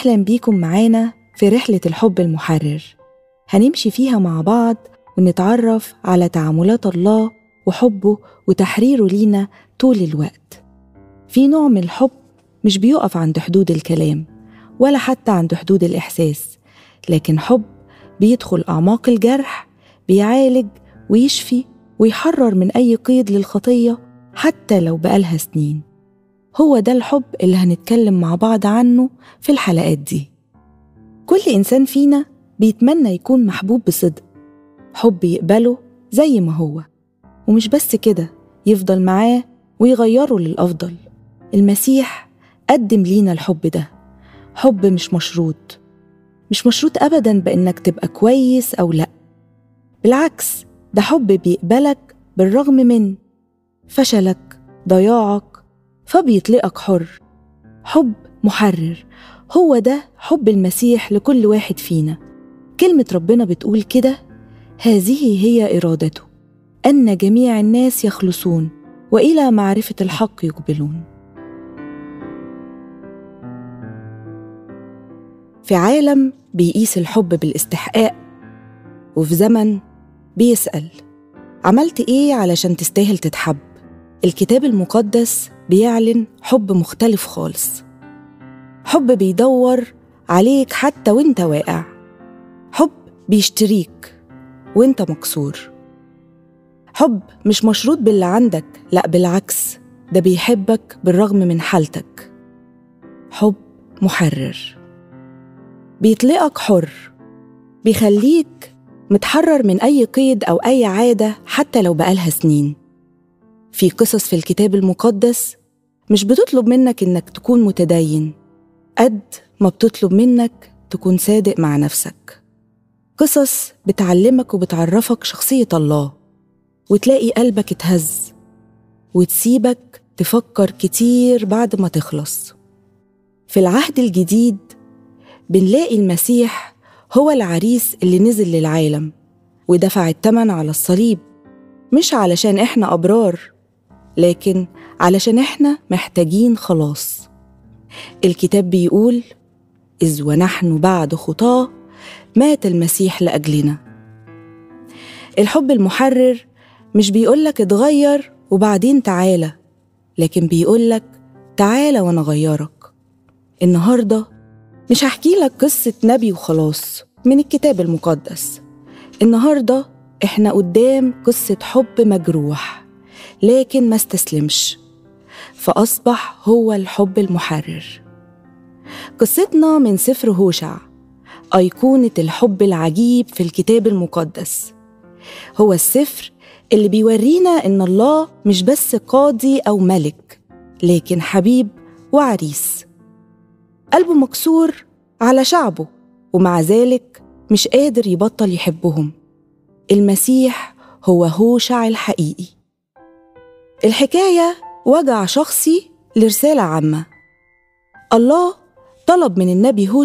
أهلا بيكم معانا في رحلة الحب المحرر هنمشي فيها مع بعض ونتعرف على تعاملات الله وحبه وتحريره لينا طول الوقت في نوع من الحب مش بيقف عند حدود الكلام ولا حتى عند حدود الإحساس لكن حب بيدخل أعماق الجرح بيعالج ويشفي ويحرر من أي قيد للخطية حتى لو بقالها سنين هو ده الحب اللي هنتكلم مع بعض عنه في الحلقات دي كل إنسان فينا بيتمنى يكون محبوب بصدق حب يقبله زي ما هو ومش بس كده يفضل معاه ويغيره للأفضل المسيح قدم لينا الحب ده حب مش مشروط مش مشروط أبدا بإنك تبقى كويس أو لأ بالعكس ده حب بيقبلك بالرغم من فشلك ضياعك فبيطلقك حر حب محرر هو ده حب المسيح لكل واحد فينا كلمة ربنا بتقول كده هذه هي إرادته أن جميع الناس يخلصون وإلى معرفة الحق يقبلون في عالم بيقيس الحب بالاستحقاق وفي زمن بيسأل عملت إيه علشان تستاهل تتحب الكتاب المقدس بيعلن حب مختلف خالص حب بيدور عليك حتى وانت واقع حب بيشتريك وانت مكسور حب مش مشروط باللي عندك لا بالعكس ده بيحبك بالرغم من حالتك حب محرر بيطلقك حر بيخليك متحرر من أي قيد أو أي عادة حتى لو بقالها سنين في قصص في الكتاب المقدس مش بتطلب منك إنك تكون متدين قد ما بتطلب منك تكون صادق مع نفسك قصص بتعلمك وبتعرفك شخصية الله وتلاقي قلبك اتهز وتسيبك تفكر كتير بعد ما تخلص في العهد الجديد بنلاقي المسيح هو العريس اللي نزل للعالم ودفع التمن على الصليب مش علشان احنا أبرار لكن علشان احنا محتاجين خلاص الكتاب بيقول إذ ونحن بعد خطاه مات المسيح لأجلنا الحب المحرر مش بيقولك اتغير وبعدين تعالى لكن بيقولك تعالى وانا غيرك النهارده مش هحكي لك قصة نبي وخلاص من الكتاب المقدس النهارده احنا قدام قصة حب مجروح لكن ما استسلمش فأصبح هو الحب المحرر قصتنا من سفر هوشع أيقونة الحب العجيب في الكتاب المقدس هو السفر اللي بيورينا إن الله مش بس قاضي أو ملك لكن حبيب وعريس قلبه مكسور على شعبه ومع ذلك مش قادر يبطل يحبهم المسيح هو هوشع الحقيقي الحكاية وجع شخصي لرسالة عامة الله طلب من النبي هوشع